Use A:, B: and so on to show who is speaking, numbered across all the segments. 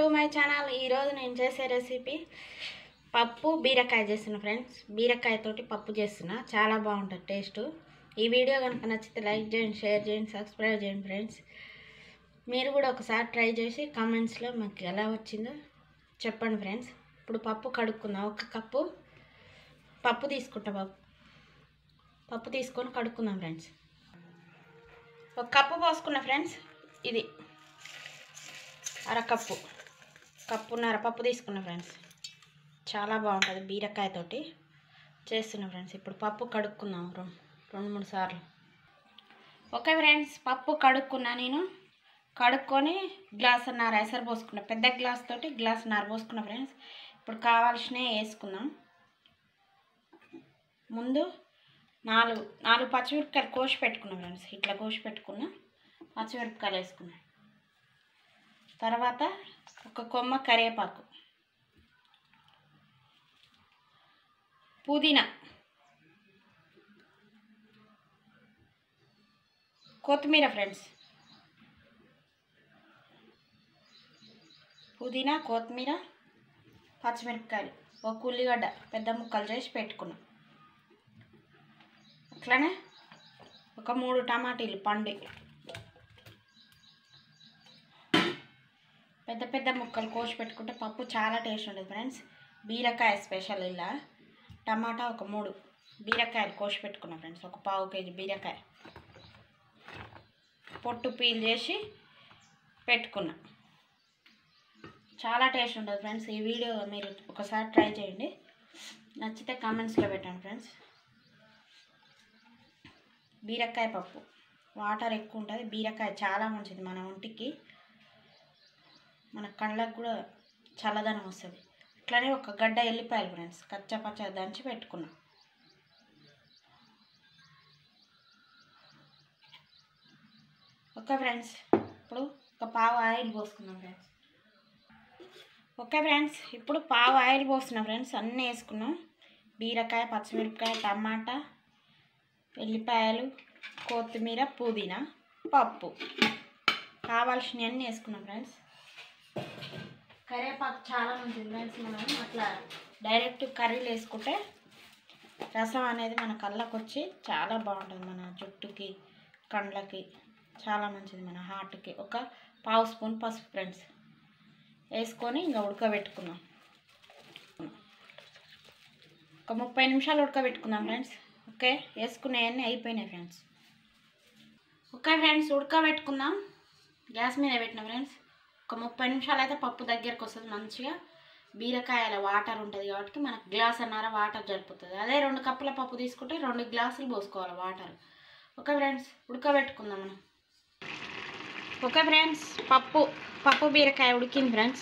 A: my channel ఈరోజు నేను చేసే రెసిపీ పప్పు బీరకాయ చేస్తున్నా ఫ్రెండ్స్ బీరకాయతోటి పప్పు చేస్తున్నా చాలా బాగుంటుంది టేస్ట్ ఈ వీడియో కనుక నచ్చితే లైక్ చేయండి షేర్ చేయండి సబ్స్క్రైబ్ చేయండి ఫ్రెండ్స్ మీరు కూడా ఒకసారి ట్రై చేసి కామెంట్స్లో మాకు ఎలా వచ్చిందో చెప్పండి ఫ్రెండ్స్ ఇప్పుడు పప్పు కడుక్కుందాం ఒక కప్పు పప్పు తీసుకుంటా పప్పు పప్పు తీసుకొని కడుక్కుందాం ఫ్రెండ్స్ ఒక కప్పు పోసుకున్న ఫ్రెండ్స్ ఇది అరకప్పు కప్పున్నర పప్పు తీసుకున్న ఫ్రెండ్స్ చాలా బాగుంటుంది బీరకాయతోటి చేస్తున్నా ఫ్రెండ్స్ ఇప్పుడు పప్పు కడుక్కుందాం రెండు రెండు మూడు సార్లు ఓకే ఫ్రెండ్స్ పప్పు కడుక్కున్నా నేను కడుక్కొని గ్లాస్ నర ఎసరు పోసుకున్నా పెద్ద గ్లాస్ తోటి గ్లాస్ నర పోసుకున్నా ఫ్రెండ్స్ ఇప్పుడు కావాల్సినవి వేసుకుందాం ముందు నాలుగు నాలుగు పచ్చిమిరపకాయలు కోసి పెట్టుకున్నాం ఫ్రెండ్స్ ఇట్లా కోసి పెట్టుకున్నా పచ్చిమిరపకాయలు వేసుకున్నా తర్వాత ఒక కొమ్మ కరివేపాకు పుదీనా కొత్తిమీర ఫ్రెండ్స్ పుదీనా కొత్తిమీర పచ్చిమిరపకాయలు ఒక ఉల్లిగడ్డ పెద్ద ముక్కలు చేసి పెట్టుకున్నాం అట్లనే ఒక మూడు టమాటీలు పండు పెద్ద పెద్ద ముక్కలు కోసి పెట్టుకుంటే పప్పు చాలా టేస్ట్ ఉంటుంది ఫ్రెండ్స్ బీరకాయ స్పెషల్ ఇలా టమాటా ఒక మూడు బీరకాయలు కోసి పెట్టుకున్నాం ఫ్రెండ్స్ ఒక పావు కేజీ బీరకాయ పొట్టు పీల్ చేసి పెట్టుకున్నా చాలా టేస్ట్ ఉంటుంది ఫ్రెండ్స్ ఈ వీడియో మీరు ఒకసారి ట్రై చేయండి నచ్చితే కామెంట్స్లో పెట్టండి ఫ్రెండ్స్ బీరకాయ పప్పు వాటర్ ఎక్కువ ఉంటుంది బీరకాయ చాలా మంచిది మన ఒంటికి మన కళ్ళకు కూడా చల్లదనం వస్తుంది అట్లనే ఒక గడ్డ ఎల్లిపాయలు ఫ్రెండ్స్ కచ్చా పచ్చ దంచి పెట్టుకున్నాం ఓకే ఫ్రెండ్స్ ఇప్పుడు ఒక పావు ఆయిల్ పోసుకుందాం ఫ్రెండ్స్ ఓకే ఫ్రెండ్స్ ఇప్పుడు పావు ఆయిల్ పోస్తున్నాం ఫ్రెండ్స్ అన్నీ వేసుకున్నాం బీరకాయ పచ్చిమిరపకాయ టమాటా ఎల్లిపాయలు కొత్తిమీర పుదీనా పప్పు కావాల్సినవన్నీ వేసుకున్నాం ఫ్రెండ్స్ కరివేపాకు చాలా మంచిది ఫ్రెండ్స్ మనం అట్లా డైరెక్ట్ కర్రీలు వేసుకుంటే రసం అనేది మన కళ్ళకు వచ్చి చాలా బాగుంటుంది మన జుట్టుకి కండ్లకి చాలా మంచిది మన హార్ట్కి ఒక పావు స్పూన్ పసుపు ఫ్రెండ్స్ వేసుకొని ఇంకా ఉడకబెట్టుకుందాం ఒక ముప్పై నిమిషాలు ఉడకబెట్టుకుందాం ఫ్రెండ్స్ ఓకే వేసుకునేవన్నీ అయిపోయినాయి ఫ్రెండ్స్ ఓకే ఫ్రెండ్స్ ఉడకబెట్టుకుందాం గ్యాస్ మీద పెట్టిన ఫ్రెండ్స్ ఒక ముప్పై నిమిషాలు అయితే పప్పు దగ్గరకు వస్తుంది మంచిగా బీరకాయల వాటర్ ఉంటుంది కాబట్టి మనకు గ్లాస్ అన్నార వాటర్ జరుపుతుంది అదే రెండు కప్పుల పప్పు తీసుకుంటే రెండు గ్లాసులు పోసుకోవాలి వాటర్ ఓకే ఫ్రెండ్స్ ఉడకబెట్టుకుందాం మనం ఓకే ఫ్రెండ్స్ పప్పు పప్పు బీరకాయ ఉడికింది ఫ్రెండ్స్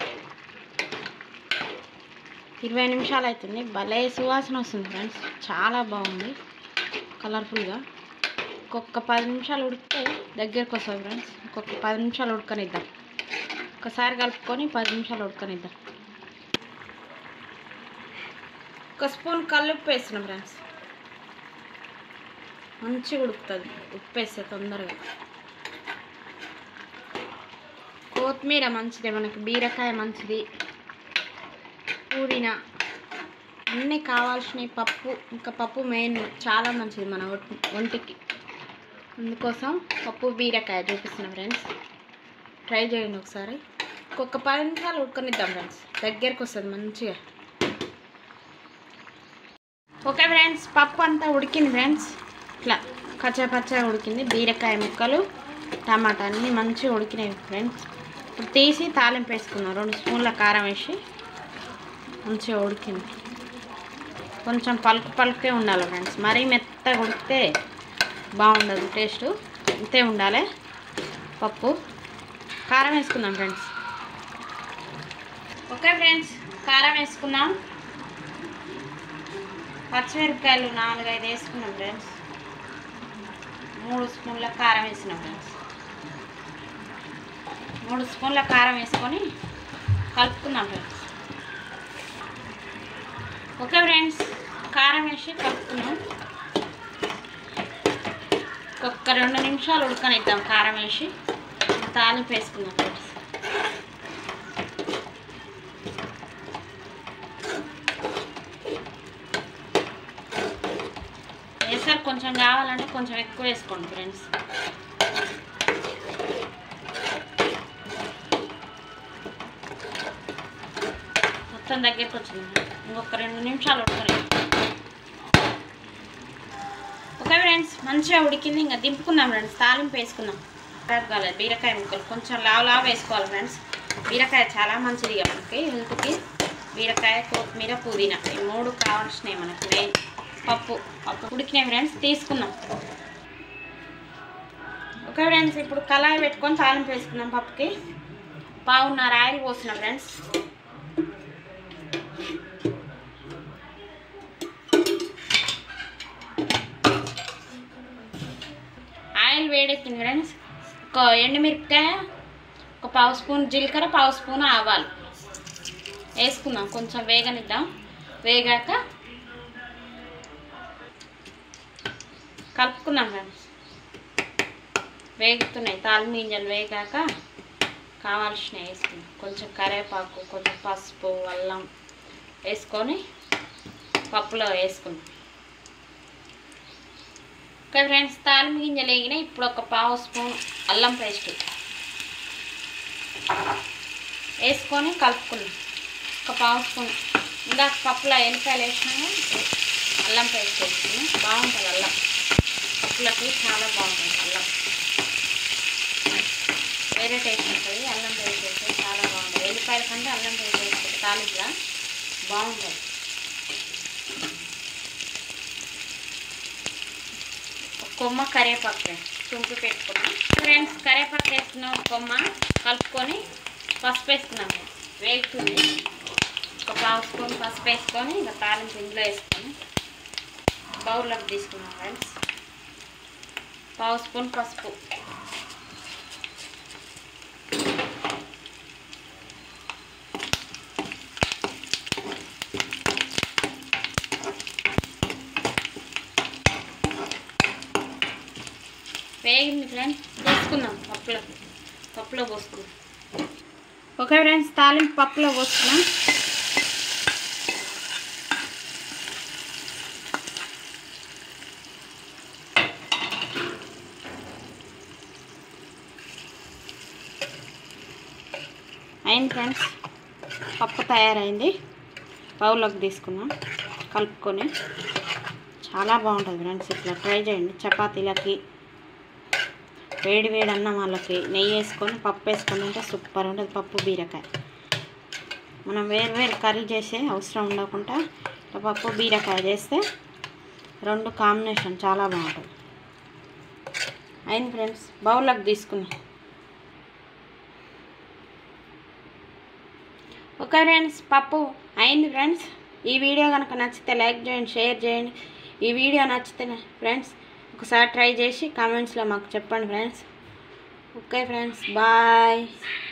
A: ఇరవై నిమిషాలు అవుతుంది భలే సువాసన వస్తుంది ఫ్రెండ్స్ చాలా బాగుంది కలర్ఫుల్గా ఇంకొక పది నిమిషాలు ఉడికితే దగ్గరకు వస్తుంది ఫ్రెండ్స్ ఇంకొక పది నిమిషాలు ఉడకనిద్దాం ఒకసారి కలుపుకొని పది నిమిషాలు ఉడకనిద్దాం ఒక స్పూన్ కల్లుప్పు వేస్తున్నాం ఫ్రెండ్స్ మంచిగా ఉడుకుతుంది ఉప్పు వేస్తే తొందరగా కొత్తిమీర మంచిది మనకి బీరకాయ మంచిది పుదీనా అన్నీ కావాల్సినవి పప్పు ఇంకా పప్పు మెయిన్ చాలా మంచిది మన ఒంటి ఒంటికి అందుకోసం పప్పు బీరకాయ చూపిస్తున్నాం ఫ్రెండ్స్ ట్రై చేయండి ఒకసారి ఇంకొక పది నిమిషాలు ఉడకనిద్దాం ఫ్రెండ్స్ దగ్గరకు వస్తుంది మంచిగా ఓకే ఫ్రెండ్స్ పప్పు అంతా ఉడికింది ఫ్రెండ్స్ ఇట్లా కచ్చా పచ్చగా ఉడికింది బీరకాయ ముక్కలు టమాటా అన్నీ మంచిగా ఉడికినాయి ఫ్రెండ్స్ ఇప్పుడు తీసి తాలింపు వేసుకుందాం రెండు స్పూన్ల కారం వేసి మంచిగా ఉడికింది కొంచెం పలుకు పలుకే ఉండాలి ఫ్రెండ్స్ మరీ మెత్తగా ఉడికితే బాగుండదు టేస్ట్ ఇంతే ఉండాలి పప్పు కారం వేసుకుందాం ఫ్రెండ్స్ ఓకే ఫ్రెండ్స్ కారం వేసుకుందాం పచ్చిమిరపకాయలు నాలుగైదు వేసుకున్నాం ఫ్రెండ్స్ మూడు స్పూన్ల కారం వేసినాం ఫ్రెండ్స్ మూడు స్పూన్ల కారం వేసుకొని కలుపుకుందాం ఫ్రెండ్స్ ఓకే ఫ్రెండ్స్ కారం వేసి కలుపుకున్నాం ఒక్క రెండు నిమిషాలు ఉడకనిద్దాం కారం వేసి తాలింపు వేసుకుందాం ఫ్రెండ్స్ ఈసారి కొంచెం కావాలంటే కొంచెం ఎక్కువ వేసుకోండి ఫ్రెండ్స్ మొత్తం దగ్గరికి వచ్చింది ఇంకొక రెండు నిమిషాలు ఉడకని ఓకే ఫ్రెండ్స్ మంచిగా ఉడికింది ఇంకా దింపుకుందాం ఫ్రెండ్స్ తాలింపు వేసుకుందాం ఖరాబ్ కాలేదు బీరకాయ ముక్కలు కొంచెం లావు లావు వేసుకోవాలి ఫ్రెండ్స్ బీరకాయ చాలా మంచిది ఇక మనకి హెల్త్కి బీరకాయ కొత్తిమీర పుదీనా ఈ మూడు కావాల్సినవి మనకి మెయిన్ పప్పు పప్పు ఉడికినాయి ఫ్రెండ్స్ తీసుకుందాం ఓకే ఫ్రెండ్స్ ఇప్పుడు కళాయి పెట్టుకొని తాలింపు వేసుకుందాం పప్పుకి పావున్నర ఆయిల్ పోసిన ఫ్రెండ్స్ ఆయిల్ వేడెక్కింది ఫ్రెండ్స్ ఒక ఎండుమిరపకాయ ఒక పావు స్పూన్ జీలకర్ర పావు స్పూన్ ఆవాలు వేసుకుందాం కొంచెం వేగనిద్దాం వేగాక కలుపుకుందాం ఫ్రెండ్స్ వేగుతున్నాయి తాలిమి గింజలు వేగాక కావాల్సినవి వేసుకుందాం కొంచెం కరివేపాకు కొంచెం పసుపు అల్లం వేసుకొని పప్పులో వేసుకుందాం ఓకే ఫ్రెండ్స్ తాలిమి గింజలు వేగినాయి ఇప్పుడు ఒక పావు స్పూన్ అల్లం పేస్ట్ వేసుకొని కలుపుకుందాం ఒక పావు స్పూన్ ఇందాక పప్పులో ఎల్లిపాయలు వేసినాము అల్లం పేస్ట్ వేసుకుని బాగుంటుంది అల్లం పప్పులకి చాలా బాగుంటుంది అల్లం వేరే టేస్ట్ ఉంటుంది అల్లం పేస్ట్ వేస్తే చాలా బాగుంటుంది ఎల్లిపాయల కంటే అల్లం పేస్ట్ వేసుకుంటే తాలింపులా బాగుంటుంది ఒక కొమ్మ కరివేపాకు తుంపి పెట్టుకున్నాం ఫ్రెండ్స్ కరివేపాకు వేసుకున్న ఒక కొమ్మ కలుపుకొని పసుపు వేసుకున్నాం వేగుతుంది ఒక పావు స్పూన్ పసుపు వేసుకొని ఇంకా తాలింపు ఇందులో వేసుకొని బౌల్లోకి తీసుకున్నాం ఫ్రెండ్స్ పావు స్పూన్ పసుపు వేగింది ఫ్రెండ్స్ తీసుకుందాం పప్పులో పప్పులో పోసుకుందాం ఓకే ఫ్రెండ్స్ తాలింపు పప్పులో పోసుకున్నాం అయింది ఫ్రెండ్స్ పప్పు తయారైంది బౌల్లోకి తీసుకున్నాం కలుపుకొని చాలా బాగుంటుంది ఫ్రెండ్స్ ఇట్లా ట్రై చేయండి చపాతీలకి వేడి వేడి అన్నం వాళ్ళకి నెయ్యి వేసుకొని పప్పు వేసుకొని ఉంటే సూపర్ ఉంటుంది పప్పు బీరకాయ మనం వేరు వేరు కర్రీ చేసే అవసరం ఉండకుండా ఇట్లా పప్పు బీరకాయ చేస్తే రెండు కాంబినేషన్ చాలా బాగుంటుంది అయింది ఫ్రెండ్స్ బౌల్లోకి తీసుకున్నాం ఓకే ఫ్రెండ్స్ పప్పు అయింది ఫ్రెండ్స్ ఈ వీడియో కనుక నచ్చితే లైక్ చేయండి షేర్ చేయండి ఈ వీడియో నచ్చితే ఫ్రెండ్స్ ఒకసారి ట్రై చేసి కామెంట్స్లో మాకు చెప్పండి ఫ్రెండ్స్ ఓకే ఫ్రెండ్స్ బాయ్